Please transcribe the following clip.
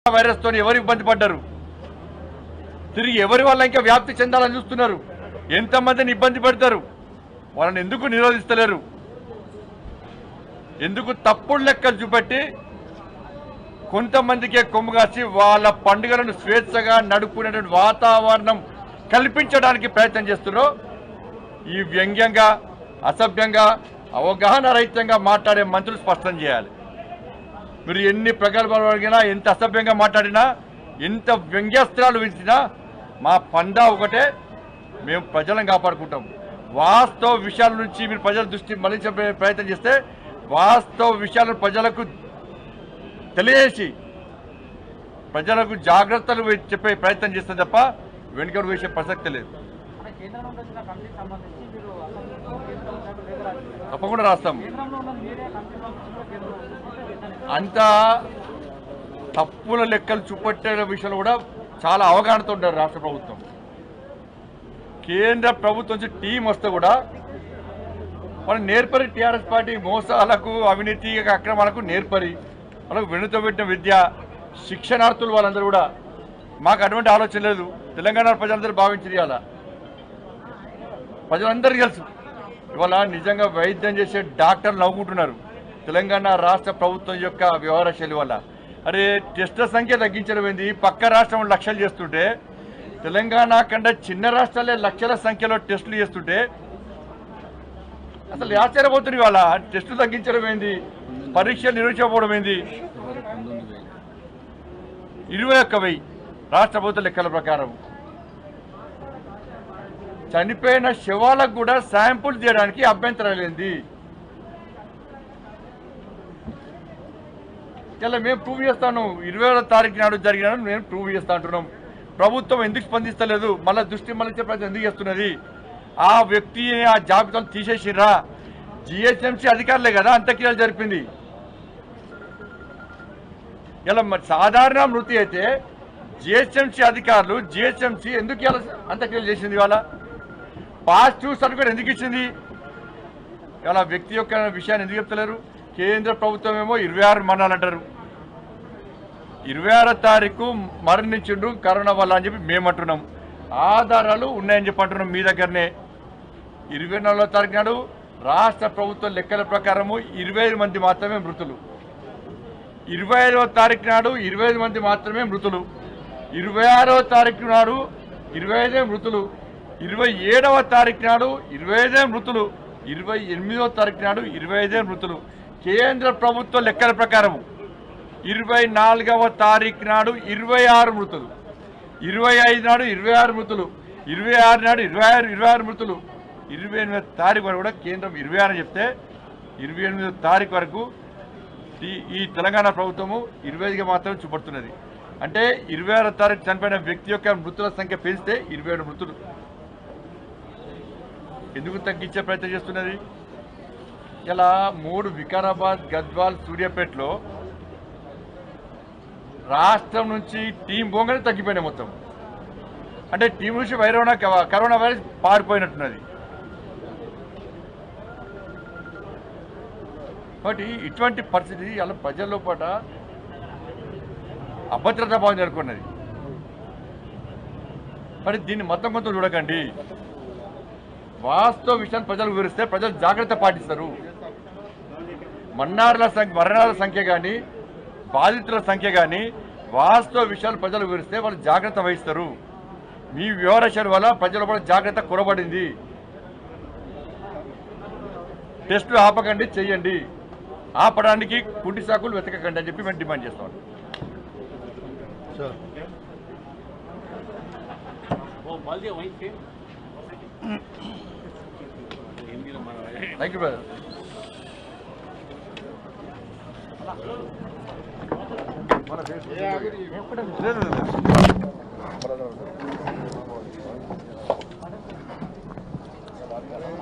Virus తోని ఎవరు ఇబ్బంది పడ్డారు తిరిగి ఎవరి వల్ల ఇంకా వ్యాప్తి చెందాలని చూస్తున్నారు ఎంతమందిని ఇబ్బంది పెడతారు వాళ్ళని ఎందుకు నిరోధిస్తలేరు ఎందుకు తప్పుడు లెక్కలు చూపెట్టి కొంతమందికే కొమ్ము కాసి వాళ్ళ పండుగలను స్వేచ్ఛగా నడుపుకునేటువంటి వాతావరణం కల్పించడానికి ప్రయత్నం చేస్తున్నారో ఈ వ్యంగ్యంగా అసభ్యంగా అవగాహన రహితంగా మాట్లాడే మంత్రులు స్పష్టం చేయాలి మీరు ఎన్ని ప్రగల్భాలు అడిగినా ఎంత అసభ్యంగా మాట్లాడినా ఎంత వ్యంగ్యాస్త్రాలు విడిచినా మా పందా ఒకటే మేము ప్రజలను కాపాడుకుంటాం వాస్తవ విషయాల నుంచి మీరు ప్రజల దృష్టి మళ్ళించే ప్రయత్నం చేస్తే వాస్తవ విషయాలను ప్రజలకు తెలియజేసి ప్రజలకు జాగ్రత్తలు చెప్పే ప్రయత్నం చేస్తే తప్ప వెనుకడు వేసే ప్రసక్తి లేదు మన కేంద్రం నుండి వచ్చిన కమిటీకి సంబంధించి మీరు అసలు కేంద్రం ఉన్నట్టు లేఖ రాశారు. తప్పకుండా రాస్తాం కేంద్రంలో ఉన్న మీరే కమిటీ పంపించిన కేంద్రం ఉంది. అంత తప్పుల లెక్కలు చూపెట్టే విషయంలో కూడా చాలా అవగాహనతో ఉంటారు రాష్ట్ర ప్రభుత్వం కేంద్ర ప్రభుత్వం నుంచి టీం వస్తే కూడా వాళ్ళు నేర్పరి టీఆర్ఎస్ పార్టీ మోసాలకు అవినీతి అక్రమాలకు నేర్పరి వాళ్ళకు వెనుతో పెట్టిన విద్య శిక్షణార్థులు వాళ్ళందరూ కూడా మాకు అటువంటి ఆలోచన లేదు తెలంగాణ ప్రజలందరూ భావించింది అలా ప్రజలందరికీ తెలుసు ఇవాళ నిజంగా వైద్యం చేసే డాక్టర్లు నవ్వుకుంటున్నారు తెలంగాణ రాష్ట్ర ప్రభుత్వం యొక్క వ్యవహార శైలి వల్ల అరే టెస్టుల సంఖ్య తగ్గించడం ఏంది పక్క రాష్ట్రం లక్షలు చేస్తుంటే తెలంగాణ కంటే చిన్న రాష్ట్రాలే లక్షల సంఖ్యలో టెస్టులు చేస్తుంటే అసలు ఆశ్చర్యపోతుంది ఇవాళ టెస్టులు తగ్గించడం ఏంది పరీక్షలు నిర్వహించకపోవడం ఏంది ఇరవై ఒక్క వెయ్యి రాష్ట్ర ప్రభుత్వ లెక్కల ప్రకారం చనిపోయిన శవాలకు కూడా శాంపుల్ చేయడానికి అభ్యంతరం లేనిది ఇలా మేము ప్రూవ్ చేస్తాను ఇరవై ఏడో తారీఖు నాడు జరిగిన మేము ప్రూవ్ చేస్తా అంటున్నాం ప్రభుత్వం ఎందుకు స్పందిస్తలేదు మళ్ళీ దృష్టి మళ్ళీ ప్రజలు ఎందుకు చేస్తున్నది ఆ వ్యక్తిని ఆ జాబితాను తీసేసిర్రా జిహెచ్ఎంసీ అధికారులే కదా అంత్యక్రియలు జరిపింది ఇలా మరి సాధారణ మృతి అయితే జిహెచ్ఎంసీ అధికారులు జిహెచ్ఎంసీ ఎందుకు ఇలా అంత్యక్రియలు చేసింది ఇవాళ పాజిటివ్ సర్టిఫికేట్ ఎందుకు ఇచ్చింది ఇలా వ్యక్తి యొక్క విషయాన్ని ఎందుకు చెప్తలేరు కేంద్ర ప్రభుత్వం ఏమో ఇరవై ఆరు మరణాలు అంటారు ఇరవై ఆరో తారీఖు మరణించిండు కరోనా వల్ల అని చెప్పి మేము అంటున్నాం ఆధారాలు ఉన్నాయని చెప్పి అంటున్నాం మీ దగ్గరనే ఇరవై నాలుగో తారీఖు నాడు రాష్ట్ర ప్రభుత్వ లెక్కల ప్రకారము ఇరవై ఐదు మంది మాత్రమే మృతులు ఇరవై ఐదవ తారీఖు నాడు ఇరవై ఐదు మంది మాత్రమే మృతులు ఇరవై ఆరవ తారీఖు నాడు ఇరవై ఐదే మృతులు ఇరవై ఏడవ తారీఖు నాడు ఇరవై ఐదే మృతులు ఇరవై ఎనిమిదవ తారీఖు నాడు ఇరవై ఐదే మృతులు కేంద్ర ప్రభుత్వ లెక్కల ప్రకారము ఇరవై నాలుగవ తారీఖు నాడు ఇరవై ఆరు మృతులు ఇరవై ఐదు నాడు ఇరవై ఆరు మృతులు ఇరవై ఆరు నాడు ఇరవై ఆరు ఇరవై ఆరు మృతులు ఇరవై ఎనిమిది తారీఖు వరకు కూడా కేంద్రం ఇరవై ఆరు చెప్తే ఇరవై ఎనిమిదో తారీఖు వరకు ఈ ఈ తెలంగాణ ప్రభుత్వము ఇరవై ఐదుగా మాత్రమే చూపడుతున్నది అంటే ఇరవై ఆరో తారీఖు చనిపోయిన వ్యక్తి యొక్క మృతుల సంఖ్య పెంచితే ఇరవై ఏడు మృతులు ఎందుకు తగ్గించే ప్రయత్నం చేస్తున్నది ఇలా మూడు వికారాబాద్ గద్వాల్ సూర్యాపేటలో రాష్ట్రం నుంచి టీం పోగానే తగ్గిపోయినాయి మొత్తం అంటే టీం నుంచి వైరోనా కరోనా వైరస్ పారిపోయినట్టున్నది కాబట్టి ఇటువంటి పరిస్థితి అలా ప్రజల్లో పాట అభద్రతా భావం జరుపుకున్నది మరి దీన్ని మొత్తం కొంత చూడకండి వాస్తవ విషయాన్ని ప్రజలకు వివరిస్తే ప్రజలు జాగ్రత్త పాటిస్తారు మన్నారుల సంఖ్య మరణాల సంఖ్య కానీ బాధితుల సంఖ్య కానీ వాస్తవ విషయాలు ప్రజలకు వివరిస్తే వాళ్ళు జాగ్రత్త వహిస్తారు మీ వివరణ వల్ల ప్రజల కూడా జాగ్రత్త కురబడింది టెస్టులు ఆపకండి చెయ్యండి ఆపడానికి కుంటి సాకులు వెతకకండి అని చెప్పి మేము డిమాండ్ చేస్తాం థ్యాంక్ యూ బ్రదర్ లేదు, లేదు, లేదు.